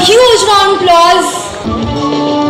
huge round applause.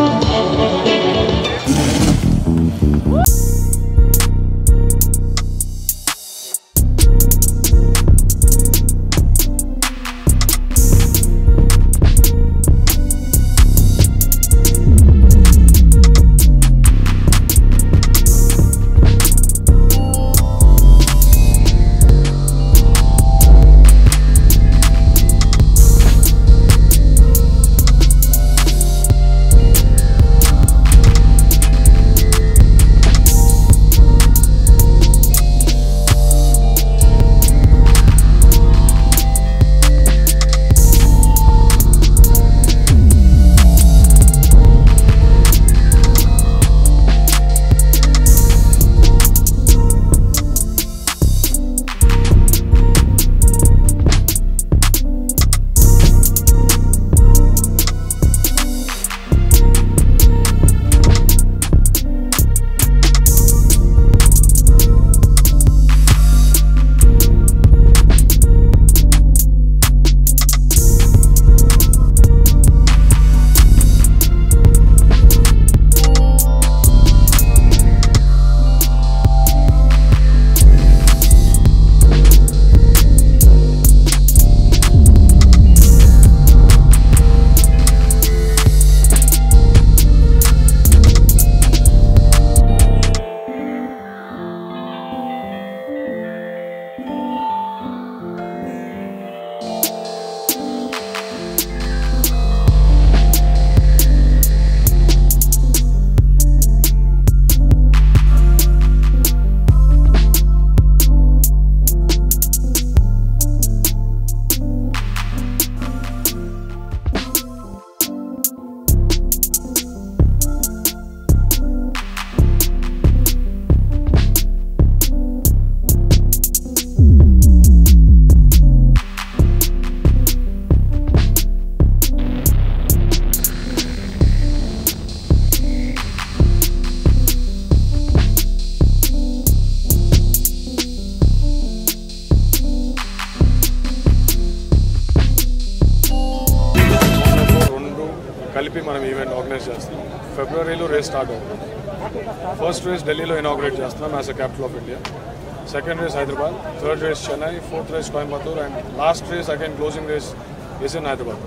రెండు కలిపి మనం ఈవెంట్ ఆర్గనైజ్ చేస్తున్నాం ఫిబ్రవరిలో రేస్ స్టార్ట్ అవుతుంది ఫస్ట్ రేస్ ఢిల్లీలో ఇనాగ్రేట్ చేస్తున్నాం as a capital of India second race Hyderabad third race Chennai fourth race Coimbatore and last race again closing race is in Hyderabad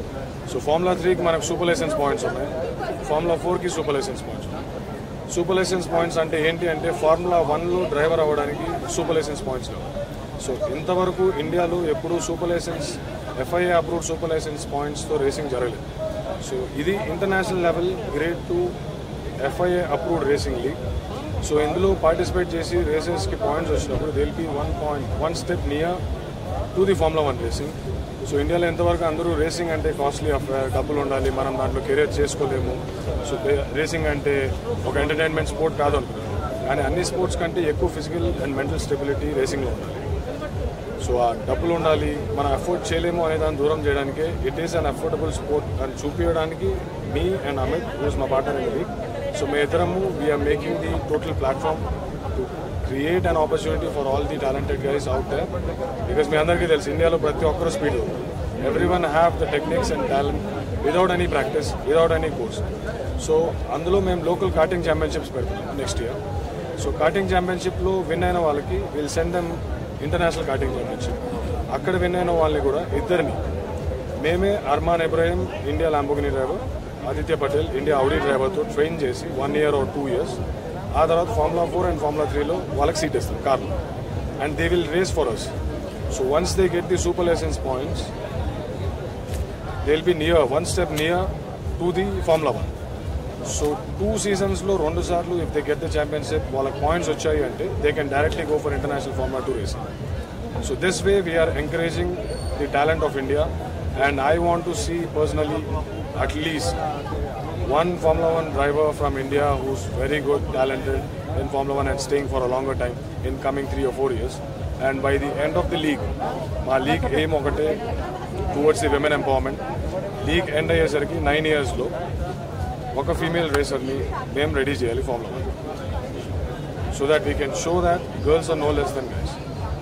so formula త్రీకి మనకు సూపర్ లైసెన్స్ పాయింట్స్ ఉన్నాయి formula ఫోర్కి super licence points ఉన్నాయి super licence points అంటే ఏంటి అంటే formula వన్లో driver అవ్వడానికి సూపర్ లైసెన్స్ పాయింట్స్ లేవు సో ఇంతవరకు ఇండియాలో ఎప్పుడూ super licence FIA approved super licence పాయింట్స్తో రేసింగ్ జరగలేదు సో ఇది international level grade two FIA approved racing league so ఇందులో పార్టిసిపేట్ చేసి రేసెస్కి పాయింట్స్ వచ్చినప్పుడు they'll be one point one step near to the formula one racing so ఇండియాలో ఎంతవరకు అందరూ రేసింగ్ అంటే కాస్ట్లీ అఫేర్ డబ్బులు ఉండాలి మనం దాంట్లో కెరీర్ చేసుకోలేము సో రేసింగ్ అంటే ఒక ఎంటర్టైన్మెంట్ స్పోర్ట్ కాదు అనుకుంటున్నాను కానీ అన్ని స్పోర్ట్స్ కంటే ఎక్కువ ఫిజికల్ అండ్ మెంటల్ స్టెబిలిటీ రేసింగ్లో ఉండాలి సో ఆ డబ్బులు ఉండాలి మనం అఫోర్డ్ చేయలేము అనే దాన్ని దూరం చేయడానికి it is an affordable sport అని చూపించడానికి మీ అండ్ అమిత్ హూస్ మా పార్ట్నర్ ఇన్ వీక్ సో మీ ఇద్దరము we're making the total platform to create an opportunity for all the talented guys out there because మీ అందరికీ తెలుసు ఇండియాలో ప్రతి ఒక్కరు speed every one have the techniques and talent without any practice without any course so అందులో మేము local karting championships పెడుతున్నాం next year so karting ఛాంపియన్షిప్లో win అయిన వాళ్ళకి will send them international karting championship అక్కడ విన్ అయిన వాళ్ళని కూడా ఇద్దరిని మేమే Arman Ibrahim India Lamborghini driver Aditya Patel India Audi డ్రైవర్తో ట్రైన్ చేసి one year or two years ఆ తర్వాత ఫార్ములా ఫోర్ అండ్ ఫార్ములా త్రీలో వాళ్ళకి సీట్ ఇస్తాం కార్లో and they will race for us so once they get the super licence points they will be near one step near to the formula one so two సీజన్స్లో రెండు సార్లు if they get the championship వాళ్ళకి points వచ్చాయి అంటే they can directly go for international formula two racing so this way we're encouraging the talent of India and I want to see personally అట్లీస్ట్ one Formula One driver from India who's very good, talented in Formula One and staying for a longer time in coming three or four years. And by the end of the league, మా league aim ఒకటే towards the women empowerment league end అయ్యేసరికి nine ఇయర్స్లో ఒక female రేసర్ని మేము ready చేయాలి formula one so that we can show that girls are no less than guys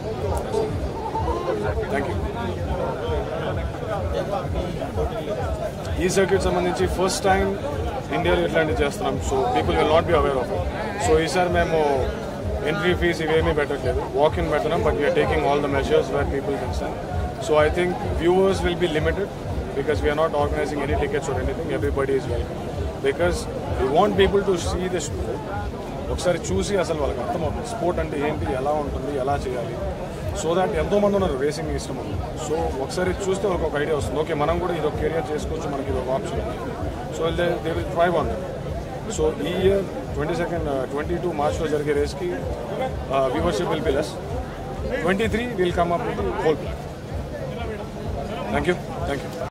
thank you ఈ circuit సంబంధించి ఫస్ట్ టైం ఇండియాలో ఇట్లాంటివి చేస్తున్నాం so people will not be aware of it so ఈసారి మేము ఎంట్రీ ఫీజ్ ఇవేమీ పెట్టట్లేదు వాక్ ఇన్ పెట్టడం but we're taking all the measures wear people can stand so I think viewers will be limited because we're not organising any tickets or anything everybody is welcome because we want people to see the sport ఒకసారి చూసి అసలు వాళ్ళకి అర్థమవుతుంది sport అంటే ఏంటి ఎలా ఉంటుంది ఎలా చేయాలి సో దాట్ ఎంతో మంది ఉన్నారు రేసింగ్ ఇష్టం ఉంది సో ఒకసారి చూస్తే వాళ్ళకి ఒక ఐడియా వస్తుంది ఓకే మనం కూడా ఇది ఒక కెరియర్ చేసుకోవచ్చు మనకి ఇది ఒక option so they they will try on so ఈ year twenty second twenty two మార్చ్లో జరిగే రేస్కి viewership will be less twenty three will come up with whole plan thank you thank you